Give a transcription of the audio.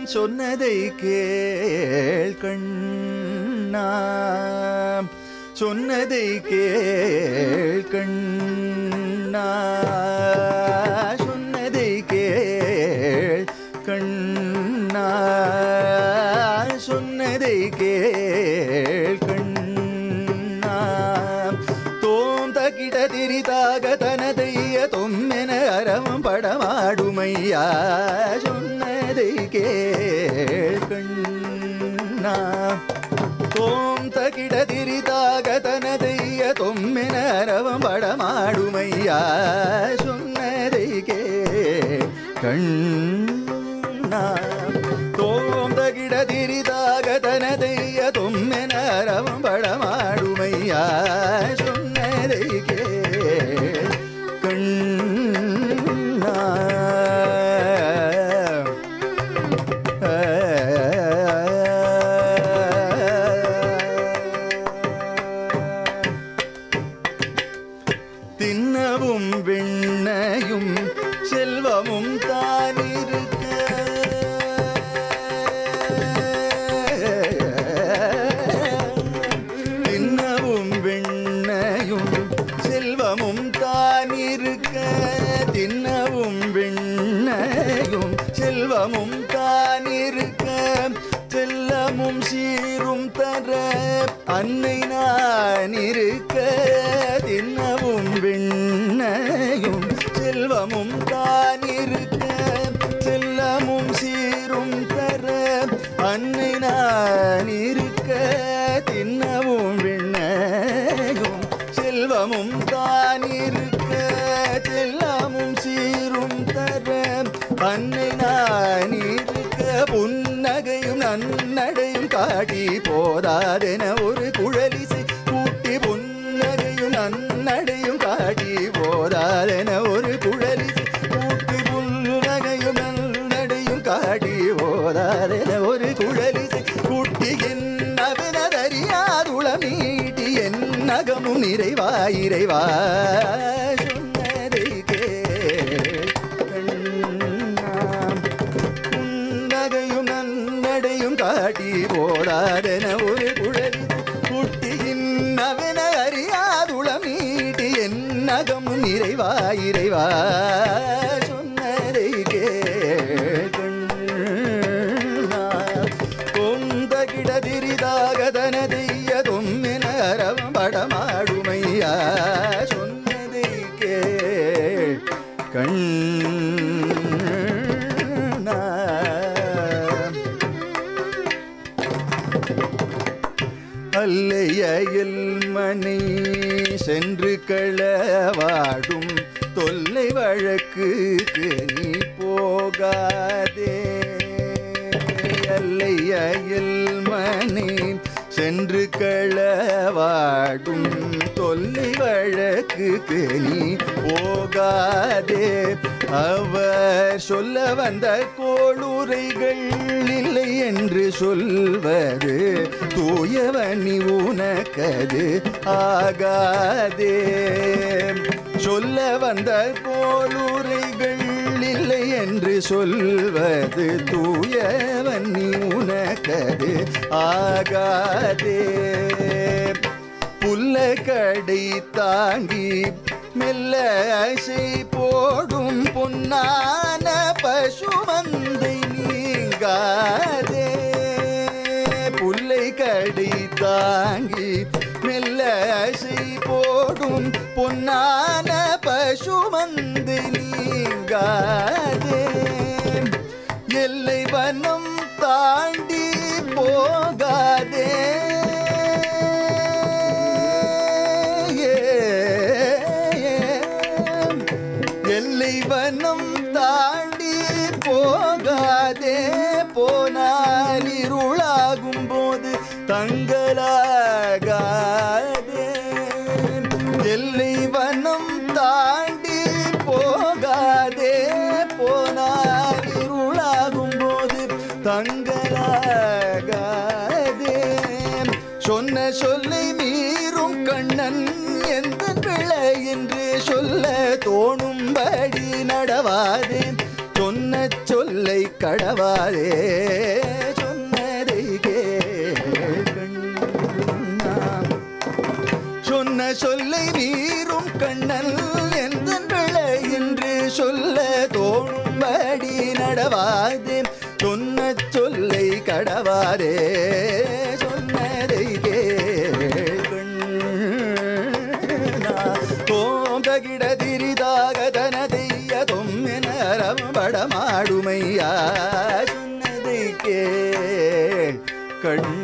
சொன்னதை கேள் கண்ணா சொன்னதை கேள் கண்ணா சொன்னதை கேள் கண்ணா சொன்னதை கேள் கண்ணா தோம் தகிட திரிதாக தனதைய தொம்மென அறவம் படமாடுமையா சொன்னதை கேள் கண்ணா தோம் தகிட திரிதாக தனதைய தொம்மென அறவம் படமாடுமையா சொன்னதை கேள் கண்ணா தோம் தகிட திரிதாக தனதைய தொம்மென அறவம் படமாடுமையா சொன்னதை கேள் கண்ணா தின்னவும் விண்ணையும் செல்வமும் தானிருக்க தின்னவும் விண்ணையும் செல்வமும் தானிருக்க தின்னவும் விண்ணையும் செல்வமும் தானிருக்க செல்லமும் சீரும் தர அன்னை நான் இருக்க தின்னவும் விண்ணையும் செல்வமும் தான் இருக்க செல்லமும் சீரும் தர அன்னை நான் இருக்க தின்னவும் விண்ணையும் செல்வமும் தான் இருக்க செல்லமும் சீரும் தர அன்னை நான் இருக்க புன்னகையும் நன்னடையும் காட்டி போதாதென ஒரு குழலிசை கூட்டி புன்னகையும் நன்னடையும் காட்டி போதாதென ஒரு குழலிசை கூட்டி புன்னகையும் நன்னடையும் காட்டி போதாதென ஒரு குழலிசை கூட்டி என்னவெனதறியாதுளமீட்டி என் நகமும் நிறைவா இறைவா சொன்னதை கேள் கண்ணா புன்னகையும் நன்னடையும் காட்டி போடாதென ஒரு குழலி குட்டியின் நவன அறியாதுளமீட்டி என் நகமும் இறைவா இறைவா சொன்னதை கேட்கண்ணா கொந்த கிடதிரிதாக தனதைய தொம்மென அரவம் படமாடுமையா சொன்னதை கேள் கண்ணா அல்லையில் மணி சென்று களவாடும் தொல்லை வழக்குக்கு நீ போகாதே அல்லையில் மணி சென்று களவாடும் தொல்லை வழக்குக்கு நீ போகாதே அவர் சொல்ல வந்த கோளுரைகள் இல்லை என்று சொல்வது தூயவனி உனக்கது ஆகாதே சொல்ல வந்த கோளுரைகள் இல்லை என்று சொல்வது தூயவனி உனக்கது ஆகாதே புல்ல கடை தாங்கி மெல்ல அசை போடும் பொன்னான பசுமந்தை நீங்காதே புல்லை கடை தாங்கி மெல்ல அசை போடும் பொன்னான பசுமந்தை நீங்காதே எல்லை வனம் தாண்டி போகாதே எல்லை வனம் தாண்டி போகாதே போனால் இருளாகும் போது தங்கலாகாதே எல்லை வனம் தாண்டி போகாதே போனால் இருளாகும் போது தங்கலாகாதே சொன்ன சொல்லை மீறும் கண்ணன் எந்த பிள்ளை என்று சொல்ல தோணும்படி நடவாதே சொன்ன சொல்லை கடவாதே சொன்னதை கேட்கண்ணா சொன்ன சொல்லை மீறும் கண்ணன் எந்த பிழை என்று சொல்ல தோணும்படி நடவாதே சொன்ன சொல்லை கடவாதே சொன்னதை கேட்கண்ணா ஓம் தகிட திரிதாக தனதைய தொம்மென படமாடுமையா சொன்னதை கேள் கண்